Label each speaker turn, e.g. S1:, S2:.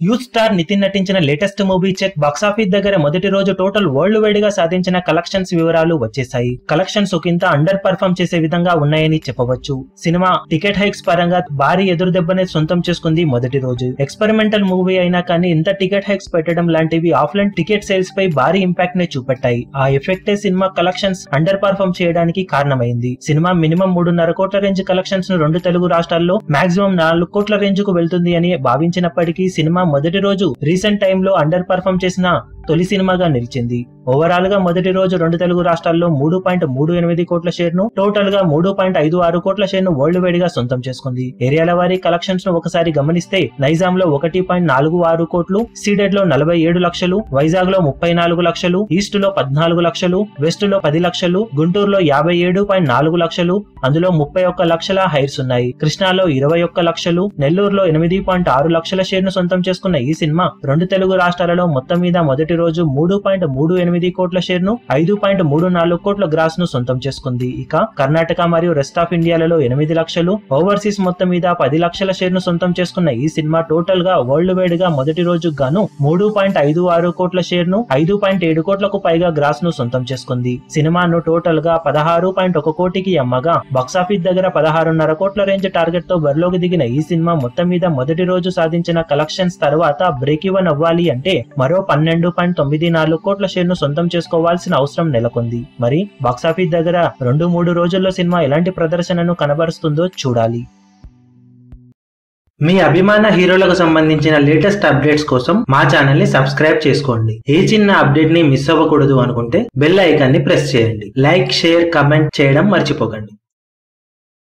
S1: youth star Nitin నటించిన latest movie check box office దగ్గర మొదటి రోజు టోటల్ వరల్డ్ వైడ్ గా సాధించిన కలెక్షన్స్ వివరాలు వచ్చేసాయి కలెక్షన్స్ ఒకంత అండర్ పర్ఫామ్ చేసే విధంగా ఉన్నాయని చెప్పవచ్చు సినిమా టికెట్ హైక్స్ పరంగా భారీ ఎదురు దెబ్బనే సొంతం చేసుకుంది మొదటి రోజు ఎక్స్పెరిమెంటల్ మూవీ అయినా కానీ ఇంత టికెట్ హైక్స్ పెట్టడం లాంటివి ఆఫ్లైన్ టికెట్ సేల్స్ పై భారీ ఇంపాక్ట్ నే చూపెట్టాయి ఆ ఎఫెక్టే సినిమా కలెక్షన్స్ అండర్ పర్ఫామ్ చేయడానికి కారణమైంది సినిమా మినిమం మూడున్నర కోట్ల రేంజ్ కలెక్షన్స్ ను రెండు తెలుగు రాష్ట్రాల్లో మాక్సిమం నాలుగు కోట్ల రేంజ్ కు వెళ్తుంది అని భావించినప్పటికీ సినిమా మొదటి రోజు రీసెంట్ టైంలో అండర్ పర్ఫామ్ చేసిన తొలి సినిమాగా నిలిచింది ఓవరాల్ గా మొదటి రోజు రెండు తెలుగు రాష్ట్రాల్లో మూడు పాయింట్ మూడు ఎనిమిది కోట్ల షేర్ ను టోటల్ గా మూడు పాయింట్ ఐదు ఆరు కోట్ల షేర్ ను వరల్డ్ వైడ్ గా సొంతం చేసుకుంది ఏరియాల వారి కలెక్షన్స్ ను ఒకసారి గమనిస్తే నైజాం లో ఒకటి పాయింట్ నాలుగు ఆరు కోట్లు సీడెడ్ లో నలభై ఏడు లక్షలు వైజాగ్ లో ముప్పై నాలుగు లక్షలు ఈస్ట్ లో పద్నాలుగు లక్షలు వెస్ట్ లో పది లక్షలు గుంటూరులో యాభై ఏడు పాయింట్ నాలుగు లక్షలు అందులో ముప్పై ఒక్క లక్షల హైర్స్ ఉన్నాయి కృష్ణాలో ఇరవై ఒక్క లక్షలు నెల్లూరులో ఎనిమిది పాయింట్ ఆరు లక్షల షేర్ ను సొంతం చేసుకున్న ఈ సినిమా రెండు తెలుగు రాష్ట్రాలలో మొత్తం మీద మొదటి రోజు మూడు పాయింట్ మూడు ఎనిమిది కోట్ల షేర్ ను ఐదు పాయింట్ మూడు నాలుగు కోట్ల గ్రాస్ ను సొంతం చేసుకుంది ఇక కర్ణాటక మరియు రెస్ట్ ఆఫ్ ఇండియాలలో ఎనిమిది లక్షలు ఓవర్సీస్ మొత్తం మీద పది లక్షల షేర్ ను సొంతం చేసుకున్న ఈ సినిమా టోటల్ గా వరల్డ్ వైడ్ గా మొదటి రోజు గాను మూడు పాయింట్ ఐదు ఆరు కోట్ల షేర్ ను ఐదు పాయింట్ ఏడు కోట్లకు పైగా గ్రాస్ ను సొంతం చేసుకుంది సినిమాను టోటల్ గా పదహారు పాయింట్ ఒక కోటికి అమ్మగా బాక్సాఫీస్ దగ్గర పదహారున్నర కోట్ల రేంజ్ టార్గెట్ తో బరిలోకి దిగిన ఈ సినిమా మొత్తం మీద మొదటి రోజు సాధించిన కలెక్షన్స్ తర్వాత బ్రేక్ ఇవన్ అవ్వాలి అంటే మరో పన్నెండు పాయింట్ తొమ్మిది నాలుగు కోట్ల షేర్ ను సొంతం చేసుకోవాల్సిన అవసరం నెలకొంది మరి బాక్సాఫీస్ దగ్గర రెండు మూడు రోజుల్లో సినిమా ఎలాంటి ప్రదర్శనను కనబరుస్తుందో చూడాలి మీ అభిమాన హీరోలకు సంబంధించిన లేటెస్ట్ అప్డేట్స్ కోసం మా ఛానల్ ని సబ్స్క్రైబ్ చేసుకోండి ఏ చిన్న అప్డేట్ ని మిస్ అవ్వకూడదు అనుకుంటే బెల్ ఐకాన్ ని ప్రెస్ చేయండి లైక్ షేర్ కమెంట్ చేయడం మర్చిపోకండి